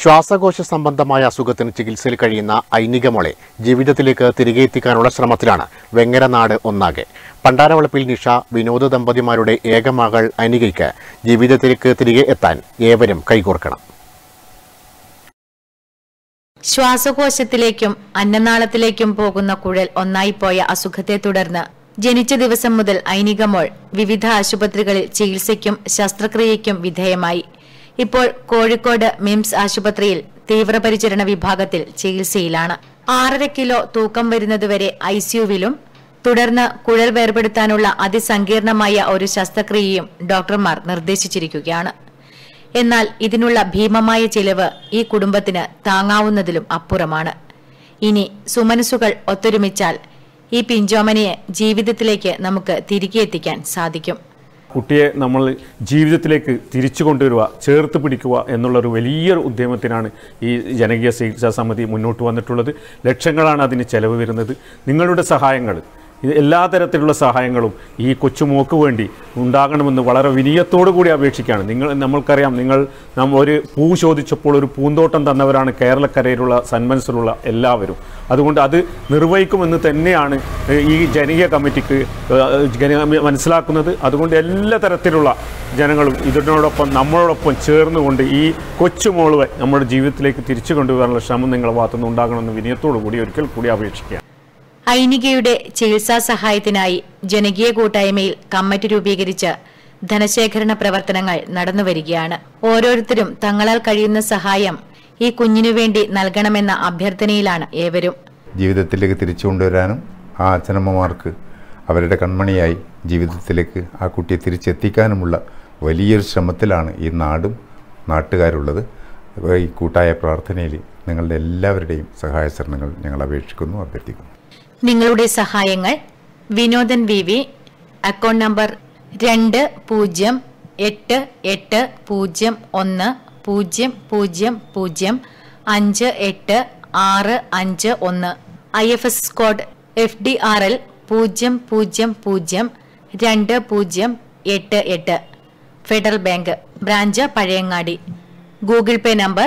ശ്വാസകോശ സംബന്ധമായ അസുഖത്തിന് ചികിത്സയിൽ കഴിയുന്ന ഐനികമോളെ ജീവിതത്തിലേക്ക് തിരികെ എത്തിക്കാനുള്ള ശ്രമത്തിലാണ് വെങ്ങരനാട് ഒന്നാകെ പണ്ടാരവളപ്പിൽ നിഷ വിനോദ ദമ്പതിമാരുടെ ഏക മകൾ ഐനികയ്ക്ക് ജീവിതത്തിലേക്ക് തിരികെ എത്താൻ ഏവരും കൈകോർക്കണം ശ്വാസകോശത്തിലേക്കും അന്നനാളത്തിലേക്കും പോകുന്ന കുഴൽ ഒന്നായിപ്പോയ അസുഖത്തെ തുടർന്ന് ജനിച്ച ദിവസം മുതൽ ഐനികമോൾ വിവിധ ആശുപത്രികളിൽ ചികിത്സയ്ക്കും ശസ്ത്രക്രിയയ്ക്കും വിധേയമായി ഇപ്പോൾ കോഴിക്കോട് മിംസ് ആശുപത്രിയിൽ തീവ്രപരിചരണ വിഭാഗത്തിൽ ചികിത്സയിലാണ് ആറര കിലോ തൂക്കം വരുന്നതുവരെ ഐസിയുവിലും തുടർന്ന് കുഴൽ വേർപെടുത്താനുള്ള അതിസങ്കീർണമായ ഒരു ശസ്ത്രക്രിയയും ഡോക്ടർമാർ നിർദ്ദേശിച്ചിരിക്കുകയാണ് എന്നാൽ ഇതിനുള്ള ഭീമമായ ചിലവ് ഈ കുടുംബത്തിന് താങ്ങാവുന്നതിലും അപ്പുറമാണ് ഇനി സുമനസുകൾ ഒത്തൊരുമിച്ചാൽ ഈ പിഞ്ചോമനയെ ജീവിതത്തിലേക്ക് നമുക്ക് തിരികെ എത്തിക്കാൻ സാധിക്കും കുട്ടിയെ നമ്മൾ ജീവിതത്തിലേക്ക് തിരിച്ചു കൊണ്ടുവരിക ചേർത്ത് പിടിക്കുക എന്നുള്ളൊരു വലിയൊരു ഉദ്യമത്തിനാണ് ഈ ജനകീയ ചികിത്സാ സമിതി മുന്നോട്ട് വന്നിട്ടുള്ളത് ലക്ഷങ്ങളാണ് അതിന് ചെലവ് വരുന്നത് നിങ്ങളുടെ സഹായങ്ങൾ ഇത് എല്ലാ തരത്തിലുള്ള സഹായങ്ങളും ഈ കൊച്ചുമോക്ക് വേണ്ടി ഉണ്ടാകണമെന്ന് വളരെ വിനയത്തോടു കൂടി അപേക്ഷിക്കുകയാണ് നിങ്ങൾ നമ്മൾക്കറിയാം നിങ്ങൾ നാം ഒരു പൂ ചോദിച്ചപ്പോൾ ഒരു പൂന്തോട്ടം തന്നവരാണ് കേരളക്കരയിലുള്ള സന്മനസ്സിലുള്ള എല്ലാവരും അതുകൊണ്ട് അത് നിർവഹിക്കുമെന്ന് തന്നെയാണ് ഏഹ്, ഈ ജനകീയ കമ്മിറ്റിക്ക് ഏഹ്, ജന മനസ്സിലാക്കുന്നത് അതുകൊണ്ട് എല്ലാ തരത്തിലുള്ള ജനങ്ങളും ഇതിനോടൊപ്പം നമ്മളോടൊപ്പം ചേർന്നുകൊണ്ട് ഈ കൊച്ചുമോളുവെ നമ്മുടെ ജീവിതത്തിലേക്ക് തിരിച്ചു കൊണ്ടുവരാനുള്ള ശ്രമം നിങ്ങളുടെ ഭാഗത്തുനിന്ന് ഉണ്ടാകണമെന്ന് വിനയത്തോടു കൂടി ഒരിക്കൽ കൂടി അപേക്ഷിക്കുക ഐനികയുടെ ചികിത്സാ സഹായത്തിനായി ജനകീയ കൂട്ടായ്മയിൽ കമ്മിറ്റി രൂപീകരിച്ച് ധനശേഖരണ പ്രവർത്തനങ്ങൾ നടന്നുവരികയാണ് ഓരോരുത്തരും തങ്ങളാൽ കഴിയുന്ന സഹായം ഈ കുഞ്ഞിനു വേണ്ടി നൽകണമെന്ന അഭ്യർത്ഥനയിലാണ് ഏവരും ജീവിതത്തിലേക്ക് തിരിച്ചു കൊണ്ടുവരാനും ആ അച്ഛനമ്മമാർക്ക് അവരുടെ കൺമണിയായി ജീവിതത്തിലേക്ക് ആ കുട്ടിയെ തിരിച്ചെത്തിക്കാനുമുള്ള വലിയൊരു ശ്രമത്തിലാണ് ഈ നാടും നാട്ടുകാരുള്ളത് അപ്പോൾ ഈ കൂട്ടായ പ്രാർത്ഥനയിൽ നിങ്ങളുടെ എല്ലാവരുടെയും സഹായ സഹകരണങ്ങൾ ഞങ്ങൾ അപേക്ഷിക്കുന്നു അഭ്യർത്ഥിക്കുന്നു നിങ്ങളുടെ സഹായങ്ങൾ Vinodan V V account number രണ്ട് പൂജ്യം എട്ട് എട്ട് പൂജ്യം ഒന്ന് പൂജ്യം പൂജ്യം പൂജ്യം അഞ്ച് എട്ട് ആറ് അഞ്ച് ഒന്ന് I F S code F D R L പൂജ്യം പൂജ്യം പൂജ്യം രണ്ട് പൂജ്യം എട്ട് എട്ട് federal bank branch Pazhayangadi Google Pay number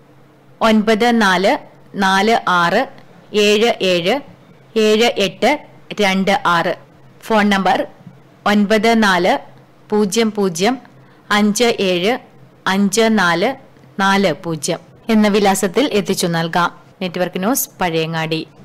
ഒൻപത് നാല് നാല് ആറ് ഏഴ് ഏഴ് ഏഴ് എട്ട് രണ്ട് ആറ് ഫോൺ നമ്പർ ഒൻപത് നാല് പൂജ്യം പൂജ്യം അഞ്ച് ഏഴ് അഞ്ച് നാല് നാല് പൂജ്യം എന്ന വിലാസത്തിൽ എത്തിച്ചു നൽകാം നെറ്റ്വർക്ക് ന്യൂസ് പഴയങ്ങാടി